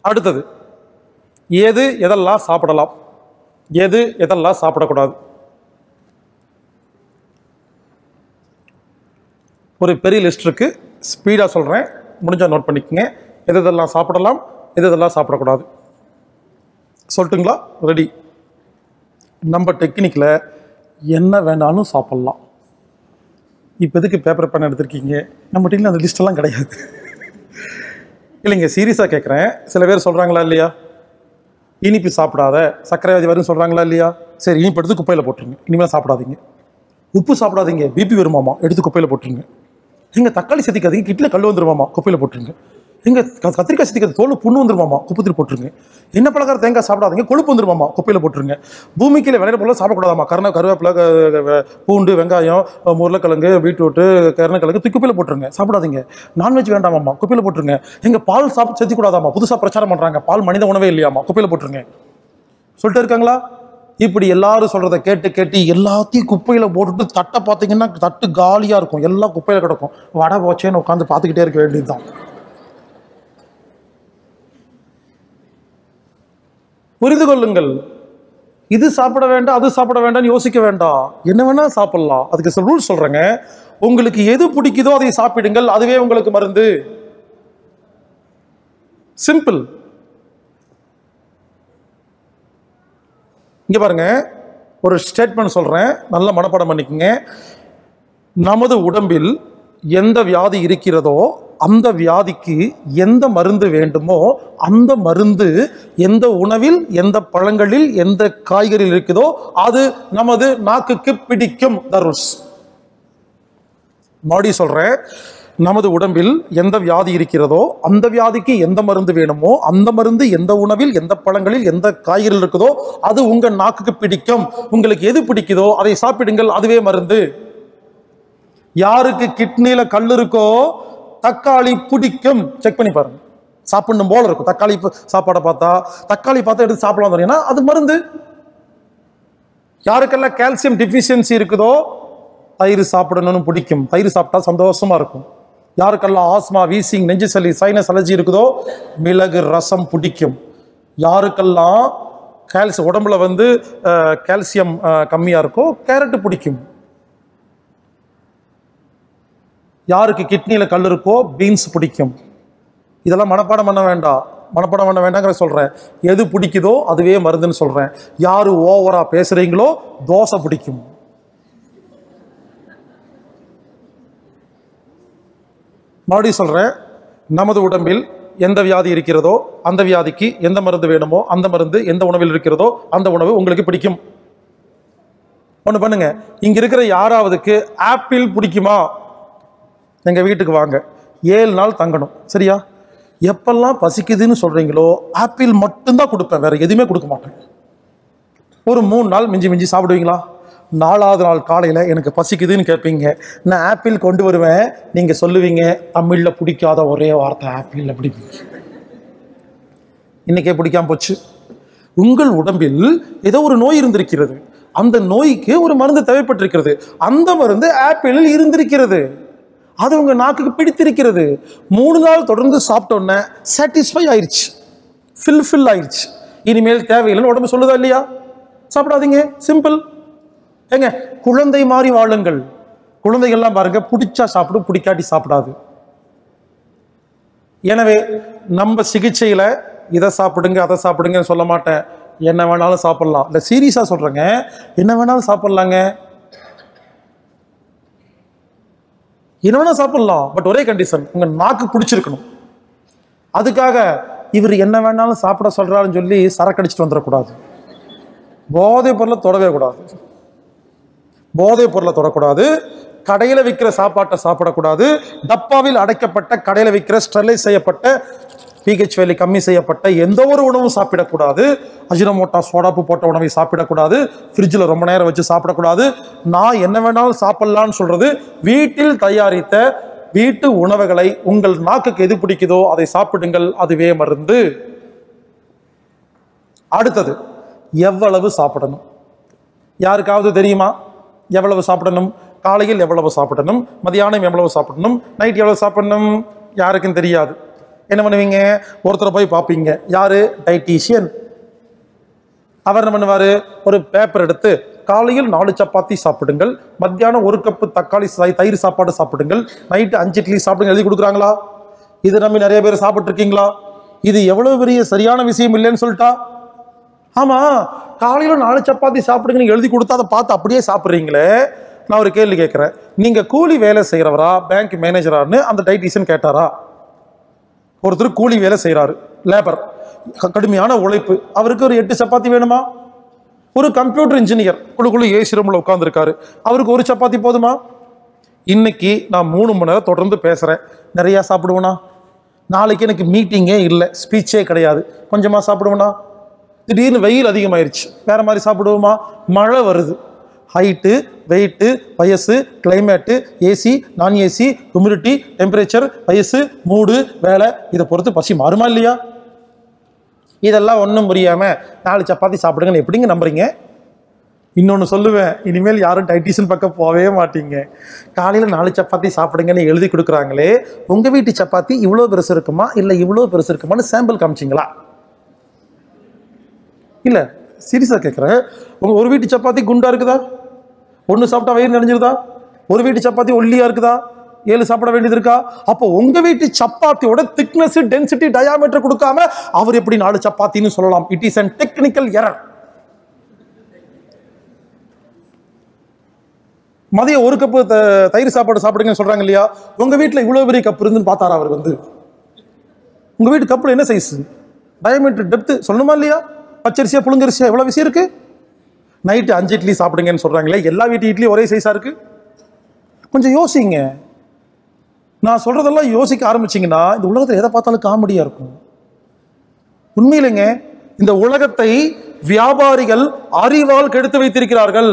அடுத்தது எது எதெல்லாம் சாப்பிடலாம் எது எதெல்லாம் சாப்பிடக்கூடாது ஒரு பெரிய லிஸ்ட் இருக்கு ஸ்பீடாக சொல்கிறேன் முடிஞ்சா நோட் பண்ணிக்கோங்க எது எதெல்லாம் சாப்பிடலாம் எது எதெல்லாம் சாப்பிடக்கூடாது சொல்லட்டுங்களா ரெடி நம்ம டெக்னிக்கில் என்ன வேணாலும் சாப்பிட்லாம் இப்போ எதுக்கு பேப்பர் பேன் எடுத்திருக்கீங்க நம்ம டீமில் அந்த லிஸ்டெல்லாம் கிடையாது இல்லைங்க சீரியஸாக கேட்குறேன் சில பேர் சொல்கிறாங்களா இல்லையா இனிப்பு சாப்பிடாத சர்க்கரை வியாதி வரும்னு சொல்கிறாங்களா இல்லையா சரி இனிப்பு எடுத்து குப்பையில் போட்டுருங்க இனிமேல் சாப்பிடாதீங்க உப்பு சாப்பிடாதீங்க பிபி வருமாமா எடுத்து குப்பையில் போட்டுருங்க எங்க தக்காளி சேர்த்திக்காதீங்க கிட்டில் கல் வந்துருமாமா குப்பையில் போட்டுருங்க எங்க க- கத்திரிக்காய் சேர்த்திக்காது தோல் புண்ணு வந்துருமாமா குப்பத்தில் போட்டுருங்க என்ன பலகார தேங்காய் சாப்பிடாதீங்க கொழுப்பு வந்துருமாமா குப்பையில் போட்டுருங்க பூமிக்கில் விளையாட போல சாப்பிடக்கூடாதாமா கருணை கருவேப்பிலை க- க- பூண்டு வெங்காயம் அஹ், உருளைக்கிழங்கு பீட்ரூட்டு கருணைக்கிழங்கு தூக்கி குப்பையில் போட்டுருங்க சாப்பிடாதீங்க நான்வெஜ் வேண்டாமாம்மா குப்பையில் போட்டுருங்க எங்க பால் சாப்பிட்டு சேர்த்திக்கூடாதாமா புதுசாக பிரச்சாரம் பண்ணுறாங்க பால் மனித உணவே இல்லையாமா குப்பையில் போட்டுருங்க சொல்லிட்டு இருக்காங்களா இப்படி எல்லாரும் சொல்றத கேட்டு கேட்டு எல்லாத்தையும் குப்பையில போட்டுட்டு தட்டை பார்த்தீங்கன்னா தட்டு காலியா இருக்கும் எல்லாம் குப்பையில கிடக்கும் வடை போச்சேன்னு உட்காந்து பார்த்துக்கிட்டே இருக்க வேண்டியதுதான் புரிந்து கொள்ளுங்கள் இது சாப்பிட வேண்டாம் அது சாப்பிட வேண்டாம்னு யோசிக்க வேண்டாம் என்ன வேணா சாப்பிடலாம் அதுக்கு சில ரூல்ஸ் சொல்றேங்க உங்களுக்கு எது பிடிக்குதோ அதை சாப்பிடுங்கள் அதுவே உங்களுக்கு மருந்து சிம்பிள் இங்க பாருங்க ஒரு ஸ்டேட்மெண்ட் சொல்றேன் நல்ல மனப்பாடம் பண்ணிக்கங்க நமது உடம்பில் எந்த வியாதி இருக்கிறதோ அந்த வியாதிக்கு எந்த மருந்து வேண்டுமோ அந்த மருந்து எந்த உணவில் எந்த பழங்களில் எந்த காய்கறியில் இருக்குதோ அது நமது நாக்குக்கு பிடிக்கும் தருஸ் மறுபடியும் சொல்றேன் நமது உடம்பில் எந்த வியாதி இருக்கிறதோ அந்த வியாதிக்கு எந்த மருந்து வேணுமோ அந்த மருந்து எந்த உணவில் எந்த பழங்களில் எந்த காய்கறியில் இருக்குதோ அது உங்க நாக்குக்கு பிடிக்கும் உங்களுக்கு எது பிடிக்குதோ அதை சாப்பிடுங்கள் அதுவே மருந்து யாருக்கு கிட்னில கல் இருக்கோ தக்காளி பிடிக்கும் செக் பண்ணி பாருங்க சாப்பிடணும் போல இருக்கும் தக்காளி ப- சாப்பாடை பார்த்தா தக்காளி பார்த்தா எடுத்து சாப்பிடலாம் சொன்னீங்கன்னா அது மருந்து யாருக்கெல்லாம் கால்சியம் டிஃபிஷியன்சி இருக்குதோ தயிர் சாப்பிடணும்னு பிடிக்கும் தயிர் சாப்பிட்டா சந்தோஷமா இருக்கும் யாருக்கெல்லாம் ஆஸ்மா வீசிங் நெஞ்சு சளி சைனஸ் அலர்ஜி இருக்குதோ மிளகு ரசம் பிடிக்கும் யாருக்கெல்லாம் கால்சி உடம்புல வந்து அஹ், கால்சியம் அஹ், கம்மியா இருக்கோ கேரட் பிடிக்கும் யாருக்கு கிட்னியில் கல் இருக்கோ பீன்ஸ் பிடிக்கும் இதெல்லாம் மனப்பாடம் பண்ண வேண்டாம் மனப்பாடம் பண்ண வேண்டாங்கிற சொல்கிறேன் எது பிடிக்குதோ அதுவே மருந்துன்னு சொல்கிறேன் யார் ஓவராக பேசுகிறீங்களோ தோசை பிடிக்கும் மறுபடியும் சொல்கிறேன் நமது உடம்பில் எந்த வியாதி இருக்கிறதோ அந்த வியாதிக்கு எந்த மருந்து வேணுமோ அந்த மருந்து எந்த உணவில் இருக்கிறதோ அந்த உணவு உங்களுக்கு பிடிக்கும் ஒன்று பண்ணுங்க இங்க இருக்கிற யாராவதுக்கு ஆப்பிள் பிடிக்குமா எங்க வீட்டுக்கு வாங்க ஏழு நாள் தங்கணும் சரியா எப்பெல்லாம் பசிக்குதுன்னு சொல்றீங்களோ ஆப்பிள் மட்டும்தான் கொடுப்பேன் வேற எதுவுமே கொடுக்க மாட்டேன் ஒரு மூணு நாள் மிஞ்சி மிஞ்சி சாப்பிடுவீங்களா நாலாவது நாள் காலையில் எனக்கு பசிக்குதுன்னு கேட்பீங்க நான் ஆப்பிள் கொண்டு வருவேன் நீங்கள் சொல்லுவீங்க தமிழில் பிடிக்காத ஒரே வார்த்தை ஆப்பிள் அப்படிப்பீங்க இன்னைக்கே பிடிக்காம போச்சு உங்கள் உடம்பில் ஏதோ ஒரு நோய் இருந்திருக்கிறது அந்த நோய்க்கு ஒரு மருந்து தேவைப்பட்டிருக்கிறது அந்த மருந்து ஆப்பிளில் இருந்திருக்கிறது அது உங்க நாக்குக்கு பிடித்திருக்கிறது மூணு நாள் தொடர்ந்து சாப்பிட்டோன்னே சாட்டிஸ்ஃபை ஆயிடுச்சு ஃபில் ஃபில் ஆயிடுச்சு இனிமேல் தேவையில்லைன்னு உடம்பு சொல்லுதா இல்லையா சாப்பிடாதீங்க சிம்பிள் ஏங்க குழந்தை மாதிரி வாழுங்கள் குழந்தைகள்லாம் பாருங்க பிடிச்சா சாப்பிடும் பிடிக்காட்டி சாப்பிடாது எனவே நம்ம சிகிச்சையில இதை சாப்பிடுங்க அதை சாப்பிடுங்கன்னு சொல்ல மாட்டேன் என்ன வேணாலும் சாப்பிடலாம் இல்லை சீரியஸாக சொல்றேங்க என்ன வேணாலும் சாப்பிடலாங்க என்ன வேணாலும் சாப்பிடலாம் பட் ஒரே கண்டிஷன் உங்க நாக்கு பிடிச்சிருக்கணும் அதுக்காக இவர் என்ன வேணாலும் சாப்பிட சொல்றாருன்னு சொல்லி சரக்கு அடிச்சுட்டு வந்துடக்கூடாது போதைப் பொருளை தொடவே கூடாது போதைப் பொருளை தொடக்கூடாது கடையில் விற்கிற சாப்பாட்டை சாப்பிடக்கூடாது டப்பாவில் அடைக்கப்பட்ட கடையில் விற்கிற ஸ்டெர்லைஸ் செய்யப்பட்ட பிஹெச் வேலி கம்மி செய்யப்பட்ட எந்த ஒரு உணவும் சாப்பிடக்கூடாது அஜினமோட்டா சோடாப்பு போட்ட உணவை சாப்பிடக்கூடாது ஃப்ரிட்ஜில் ரொம்ப நேரம் வச்சு சாப்பிடக்கூடாது நான் என்ன வேணாலும் சாப்பிடலான்னு சொல்றது வீட்டில் தயாரித்த வீட்டு உணவுகளை உங்கள் நாக்குக்கு எது பிடிக்குதோ அதை சாப்பிடுங்கள் அதுவே மருந்து அடுத்தது எவ்வளவு சாப்பிடணும் யாருக்காவது தெரியுமா எவ்வளவு சாப்பிடணும் காலையில் எவ்வளவு சாப்பிடணும் மதியானம் எவ்வளவு சாப்பிடணும் நைட் எவ்வளவு சாப்பிடணும் யாருக்கும் தெரியாது என்ன பண்ணுவீங்க ஒருத்தரை போய் பார்ப்பீங்க யாரு டைட்டீஷியன் அவர் என்ன பண்ணுவார் ஒரு பேப்பர் எடுத்து காலையில் நாலு சப்பாத்தி சாப்பிடுங்கள் மத்தியானம் ஒரு கப்பு தக்காளி சாய் தயிர் சாப்பாடு சாப்பிடுங்கள் நைட்டு அஞ்சு இட்லி சாப்பிடுங்க எழுதி கொடுக்குறாங்களா இது நம்பி நிறைய பேர் சாப்பிட்ருக்கீங்களா இது எவ்வளவு பெரிய சரியான விஷயம் இல்லைன்னு சொல்லிட்டா ஆமா காலையில் நாலு சப்பாத்தி சாப்பிடுங்கன்னு எழுதி கொடுத்தா அதை பார்த்து அப்படியே சாப்பிட்றீங்களே நான் ஒரு கேள்வி கேட்குறேன் நீங்க கூலி வேலை செய்கிறவரா பேங்க் மேனேஜரான்னு அந்த டைட்டீஷியன் கேட்டாரா ஒருத்தர் கூலி வேலை செய்கிறாரு லேபர் கடுமையான உழைப்பு அவருக்கு ஒரு எட்டு சப்பாத்தி வேணுமா ஒரு கம்ப்யூட்டர் இன்ஜினியர் குழுக்குழு ஏசி ரூமில் உட்காந்துருக்காரு அவருக்கு ஒரு சப்பாத்தி போதுமா இன்னைக்கு நான் மூணு மணி நேரம் தொடர்ந்து பேசுகிறேன் நிறையா சாப்பிடுவேனா நாளைக்கு எனக்கு மீட்டிங்கே இல்லை ஸ்பீச்சே கிடையாது கொஞ்சமாக சாப்பிடுவேனா திடீர்னு வெயில் அதிகமாயிருச்சு வேற மாதிரி சாப்பிடுவோமா மழை வருது ஹைட்டு வெயிட்டு வயசு கிளைமேட்டு ஏசி நான் ஏசி ஹியூமிடிட்டி டெம்பரேச்சர் வயசு மூடு வேலை இதை பொறுத்து பசி மாறுமா இல்லையா இதெல்லாம் ஒன்றும் புரியாமல் நாலு சப்பாத்தி சாப்பிடுங்கன்னு எப்படிங்க நம்புறீங்க இன்னொன்று சொல்லுவேன் இனிமேல் யாரும் டைட்டிஷன் பக்கம் போகவே மாட்டீங்க காலையில் நாலு சப்பாத்தி சாப்பிடுங்கன்னு எழுதி கொடுக்குறாங்களே உங்கள் வீட்டு சப்பாத்தி இவ்வளோ பெருசு இருக்குமா இல்லை இவ்வளோ பெருசு இருக்குமான்னு சாம்பிள் காமிச்சிங்களா இல்லை சீரியஸாக கேட்குறேன் உங்கள் ஒரு வீட்டு சப்பாத்தி குண்டா இருக்குதா ஒன்று சாப்பிட்டா வயிறு நிறைஞ்சிருதா ஒரு வீட்டு சப்பாத்தி ஒல்லியாக இருக்குதா ஏழு சாப்பிட வேண்டியது இருக்கா அப்போ உங்க வீட்டு சப்பாத்தியோட திக்னஸ் டென்சிட்டி டயாமீட்டர் கொடுக்காம அவர் எப்படி நாலு சப்பாத்தின்னு சொல்லலாம் it is an technical error மதியம் ஒரு கப்பு த- தயிர் சாப்பாடு சாப்பிடுங்கன்னு சொல்றாங்க இல்லையா உங்க வீட்டில் இவ்வளோ பெரிய கப் இருந்துன்னு பார்த்தாரா அவர் வந்து உங்க வீட்டு கப்பில் என்ன சைஸ் டயமீட்டர் டெப்த்து சொல்லணுமா இல்லையா பச்சரிசியா புழுங்கரிசியா எவ்வளோ விஷயம் இருக்கு நைட்டு அஞ்சு இட்லி சாப்பிடுங்கன்னு சொல்றாங்களே எல்லா வீட்டு இட்லி ஒரே சைஸா இருக்கு கொஞ்சம் யோசிங்க நான் சொல்றதெல்லாம் யோசிக்க ஆரம்பிச்சீங்கன்னா இந்த உலகத்தில் எதை பார்த்தாலும் காமெடியா இருக்கும் உண்மையிலேங்க இந்த உலகத்தை வியாபாரிகள் அறிவால் கெடுத்து வைத்திருக்கிறார்கள்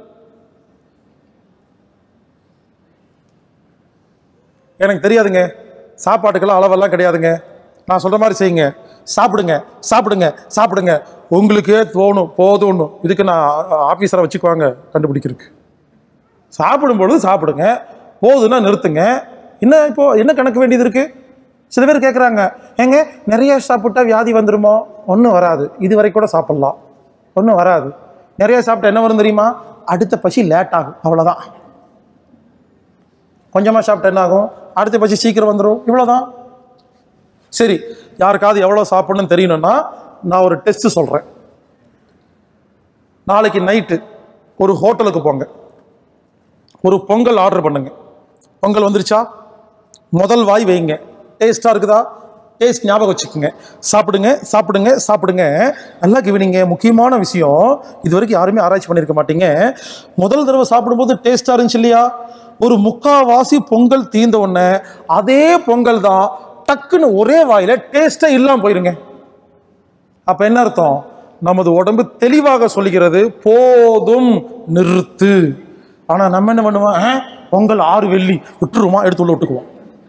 எனக்கு தெரியாதுங்க சாப்பாட்டுக்கெல்லாம் அளவெல்லாம் கிடையாதுங்க நான் சொல்ற மாதிரி செய்யுங்க சாப்பிடுங்க சாப்பிடுங்க சாப்பிடுங்க உங்களுக்கே தோணும் போதும்னு இதுக்கு நான் ஆஃபீஸரை வச்சுக்குவாங்க கண்டுபிடிக்கிறதுக்கு சாப்பிடும் பொழுது சாப்பிடுங்க போதுன்னா நிறுத்துங்க என்ன இப்போ என்ன கணக்கு வேண்டியது இருக்கு சில பேர் கேட்குறாங்க ஏங்க நிறைய சாப்பிட்டா வியாதி வந்துருமோ ஒன்றும் வராது இது வரைக்கும் கூட சாப்பிட்லாம் ஒன்றும் வராது நிறைய சாப்பிட்டா என்ன வரும் தெரியுமா அடுத்த பசி லேட் ஆகும் அவ்வளோதான் கொஞ்சமாக சாப்பிட்டா என்ன ஆகும் அடுத்த பசி சீக்கிரம் வந்துடும் இவ்வளோதான் சரி யாருக்காவது எவ்வளோ சாப்பிடணும்னு தெரியணும்னா நான் ஒரு டெஸ்ட் சொல்கிறேன் நாளைக்கு நைட்டு ஒரு ஹோட்டலுக்கு போங்க ஒரு பொங்கல் ஆர்டர் பண்ணுங்க பொங்கல் வந்துருச்சா முதல் வாய் வைங்க டேஸ்ட்டாக இருக்குதா டேஸ்ட் ஞாபகம் வச்சுக்கோங்க சாப்பிடுங்க சாப்பிடுங்க சாப்பிடுங்க நல்லா கவனிங்க முக்கியமான விஷயம் இது வரைக்கும் யாருமே ஆராய்ச்சி பண்ணியிருக்க மாட்டீங்க முதல் தடவை சாப்பிடும்போது டேஸ்ட்டாக இருந்துச்சு இல்லையா ஒரு முக்காவாசி பொங்கல் தீர்ந்த உடனே அதே பொங்கல் தான் டக்குன்னு ஒரே வாயில டேஸ்டே இல்லாமல் போயிருங்க அப்ப என்ன அர்த்தம் நமது உடம்பு தெளிவாக சொல்லுகிறது போதும் நிறுத்து ஆனா நம்ம என்ன பண்ணுவோம் "ஆ, பொங்கல் ஆறு வெள்ளி விட்டுருமா எடுத்து உள்ள விட்டுக்குவோம்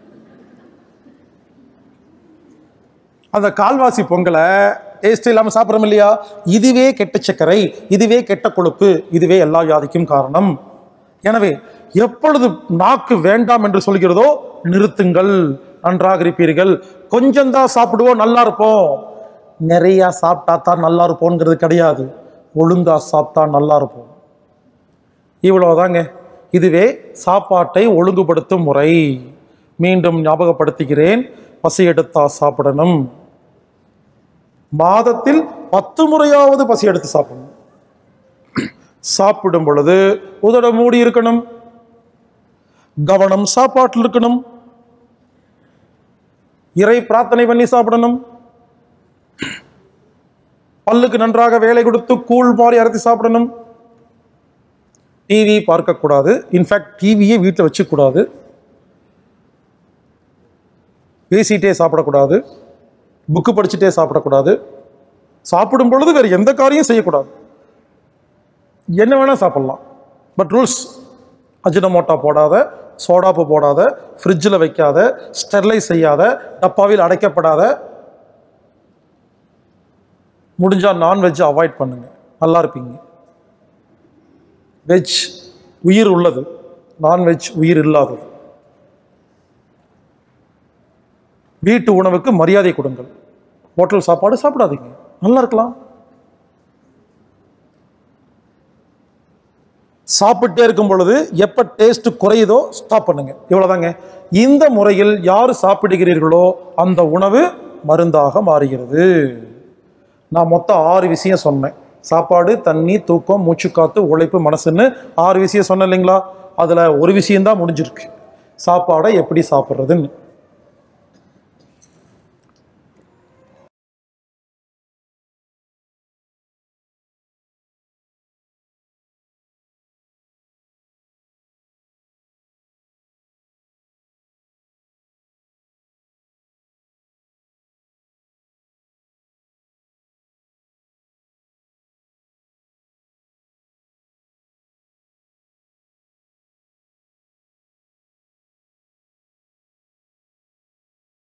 அந்த கால்வாசி பொங்கலை டேஸ்ட் இல்லாம சாப்பிட்றோம் இல்லையா இதுவே கெட்ட சர்க்கரை இதுவே கெட்ட கொழுப்பு இதுவே எல்லா வியாதிக்கும் காரணம் எனவே எப்பொழுது நாக்கு வேண்டாம் என்று சொல்கிறதோ நிறுத்துங்கள் நன்றாக இருப்பீர்கள் கொஞ்சம் தான் சாப்பிடுவோம் நல்லா இருப்போம் நிறைய சாப்பிட்டா தான் நல்லா இருப்போங்கிறது கிடையாது ஒழுங்கா சாப்பிட்டா நல்லா இருப்போம் இவ்வளவுதாங்க இதுவே சாப்பாட்டை ஒழுங்குபடுத்தும் முறை மீண்டும் ஞாபகப்படுத்துகிறேன் பசி எடுத்தா சாப்பிடணும் மாதத்தில் பத்து முறையாவது பசி எடுத்து சாப்பிடணும் சாப்பிடும் பொழுது உதட மூடி இருக்கணும் கவனம் சாப்பாட்டில் இருக்கணும் இறை பிரார்த்தனை பண்ணி சாப்பிடணும் பல்லுக்கு நன்றாக வேலை கொடுத்து கூழ் மாதிரி அரைத்து சாப்பிடணும் டிவி பார்க்கக்கூடாது இன்ஃபேக்ட் டிவியே வீட்டில் வச்சுக்கூடாது பேசிட்டே சாப்பிடக்கூடாது புக்கு படிச்சுட்டே சாப்பிடக்கூடாது சாப்பிடும் பொழுது வேறு எந்த காரியம் செய்யக்கூடாது என்ன வேணால் சாப்பிடலாம் பட் ரூல்ஸ் அஜினமோட்டா போடாத சோடாப்பு போடாத ஃப்ரிட்ஜில் வைக்காத ஸ்டெர்லைஸ் செய்யாத டப்பாவில் அடைக்கப்படாத முடிஞ்சால் நான்வெஜ் அவாய்ட் பண்ணுங்க நல்லா இருப்பீங்க வெஜ் உயிர் உள்ளது நான்வெஜ் உயிர் இல்லாதது வீட்டு உணவுக்கு மரியாதை கொடுங்கள் ஹோட்டல் சாப்பாடு சாப்பிடாதீங்க நல்லா இருக்கலாம் சாப்பிட்டே இருக்கும் பொழுது எப்போ டேஸ்ட் குறையுதோ ஸ்டாப் பண்ணுங்க இவ்வளவுதாங்க இந்த முறையில் யார் சாப்பிடுகிறீர்களோ அந்த உணவு மருந்தாக மாறுகிறது நான் மொத்தம் ஆறு விஷயம் சொன்னேன் சாப்பாடு தண்ணி தூக்கம் மூச்சுக்காத்து உழைப்பு மனசுன்னு ஆறு விஷயம் சொன்னேன் இல்லைங்களா அதில் ஒரு விஷயம்தான் முடிஞ்சிருக்கு சாப்பாடை எப்படி சாப்பிட்றதுன்னு